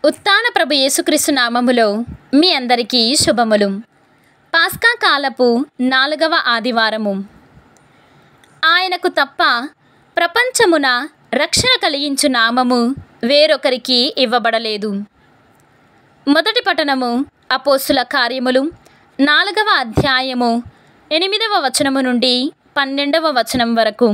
ఉత్తాన ప్రభు యేసుక్రీస్తు నామములో మీ అందరికీ శుభములు పాస్కా కాలపు నాలుగవ ఆదివారము ఆయనకు తప్ప ప్రపంచమున రక్షణ కలిగించు నామము వేరొకరికి ఇవ్వబడలేదు మొదటి పఠనము అపోస్తుల కార్యములు నాలుగవ అధ్యాయము ఎనిమిదవ వచనము నుండి పన్నెండవ వచనం వరకు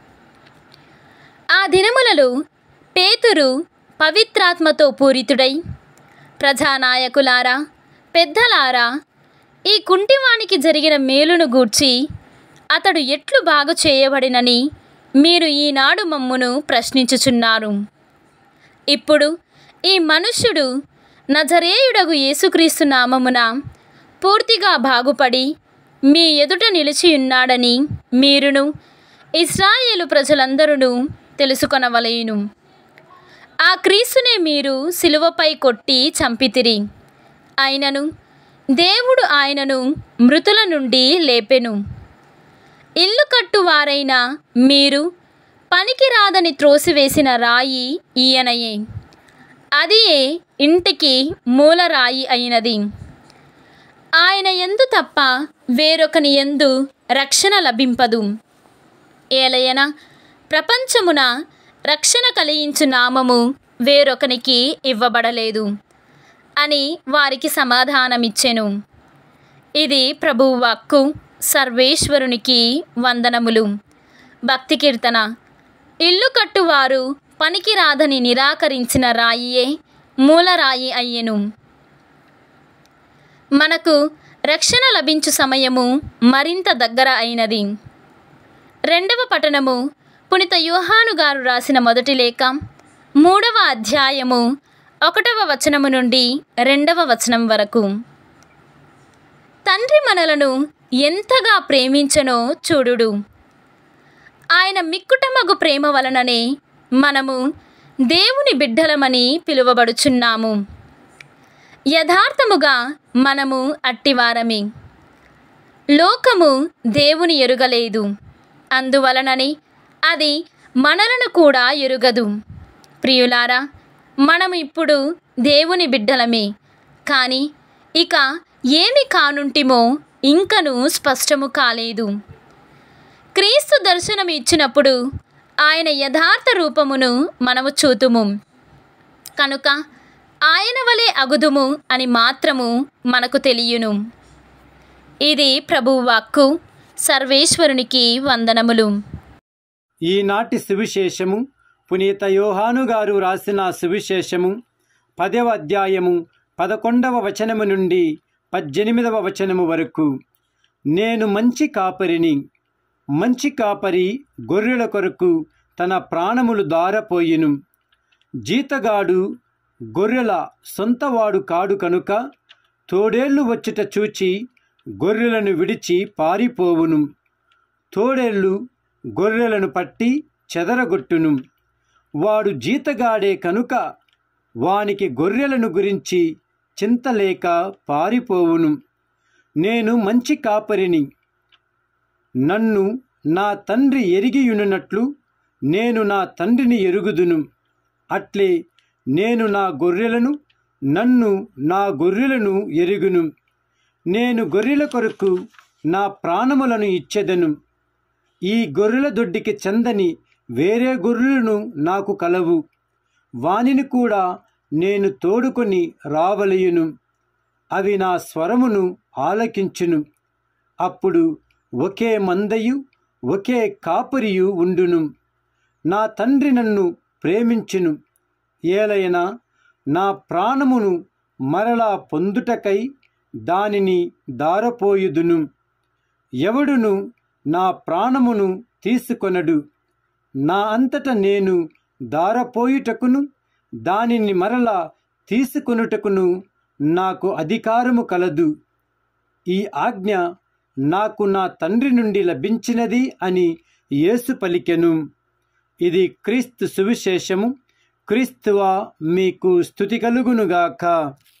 ఆ దినములలో పేతురు పవిత్రాత్మతో పూరితుడై ప్రజానాయకులారా పెద్దలారా ఈ కుంటివానికి జరిగిన మేలును గూర్చి అతడు ఎట్లు బాగు చేయబడినని మీరు ఈనాడు మమ్మును ప్రశ్నించుచున్నారు ఇప్పుడు ఈ మనుష్యుడు నజరేయుడగు యేసుక్రీస్తు నామమున పూర్తిగా బాగుపడి మీ ఎదుట నిలిచియున్నాడని మీరును ఇస్రాయేలు ప్రజలందరూ తెలుసుకొనవలేను ఆ క్రీస్తునే మీరు సిలువపై కొట్టి చంపితిరి అయినను దేవుడు ఆయనను మృతుల నుండి లేపెను ఇల్లు కట్టువారైన మీరు పనికిరాదని త్రోసివేసిన రాయి ఈయనయే అదియే ఇంటికి మూలరాయి అయినది ఆయన ఎందు తప్ప వేరొకని ఎందు రక్షణ లభింపదు ఏలయన ప్రపంచమున రక్షణ కలిగించు నామము వేరొకనికి ఇవ్వబడలేదు అని వారికి సమాధానమిచ్చెను ఇది ప్రభువు వాక్కు సర్వేశ్వరునికి వందనములు భక్తి కీర్తన ఇల్లు కట్టువారు పనికిరాదని నిరాకరించిన రాయియే మూలరాయి అయ్యెను మనకు రక్షణ లభించు సమయము మరింత దగ్గర అయినది రెండవ పఠనము పునిత యోహాను గారు రాసిన మొదటి లేఖ మూడవ అధ్యాయము ఒకటవ వచనము నుండి రెండవ వచనం వరకు తండ్రి మనలను ఎంతగా ప్రేమించనో చూడుడు ఆయన మిక్కుటమగు ప్రేమ వలననే మనము దేవుని బిడ్డలమని పిలువబడుచున్నాము యథార్థముగా మనము అట్టివారమే లోకము దేవుని ఎరుగలేదు అందువలనని అది మనలను కూడా ఎరుగదు ప్రియులారా మనము ఇప్పుడు దేవుని బిడ్డలమే కానీ ఇక ఏమి కానుంటిమో ఇంకను స్పష్టము కాలేదు క్రీస్తు దర్శనం ఇచ్చినప్పుడు ఆయన యథార్థ రూపమును మనము చూతుము కనుక ఆయన వలె అగుదుము అని మాత్రము మనకు తెలియను ఇది ప్రభువు వాక్కు సర్వేశ్వరునికి వందనములు ఈనాటి సువిశేషము పునీత యోహాను గారు రాసిన సువిశేషము పదవ అధ్యాయము పదకొండవ వచనము నుండి పద్దెనిమిదవ వచనము వరకు నేను మంచి కాపరిని మంచి కాపరి గొర్రెల కొరకు తన ప్రాణములు దారపోయిను జీతగాడు గొర్రెల సొంతవాడు కాడు కనుక తోడేళ్ళు వచ్చుట చూచి గొర్రెలను విడిచి పారిపోవును తోడేళ్ళు గొర్రెలను పట్టి చెదరగొట్టును వాడు జీతగాడే కనుక వానికి గొర్రెలను గురించి చింతలేక పారిపోవును నేను మంచి కాపరిని నన్ను నా తండ్రి ఎరిగియున్నట్లు నేను నా తండ్రిని ఎరుగుదును అట్లే నేను నా గొర్రెలను నన్ను నా గొర్రెలను ఎరుగును నేను గొర్రెల కొరకు నా ప్రాణములను ఇచ్చెదను ఈ గొర్రెల దొడ్డికి చెందని వేరే గొర్రెలను నాకు కలవు వానిని కూడా నేను తోడుకొని రావలయును అవి నా స్వరమును ఆలకించును అప్పుడు ఒకే మందయు ఒకే కాపరియు ఉండును నా తండ్రి నన్ను ప్రేమించును ఏలైనా నా ప్రాణమును మరలా పొందుటకై దానిని దారపోయుదును ఎవడును నా ప్రాణమును తీసుకొనడు నా అంతట నేను దారపోయుటకును దానిని మరలా తీసుకొనుటకును నాకు అధికారము కలదు ఈ ఆజ్ఞ నాకు నా తండ్రి నుండి లభించినది అని యేసు పలికెను ఇది క్రీస్తు సువిశేషము క్రీస్తువా మీకు స్థుతి కలుగునుగాక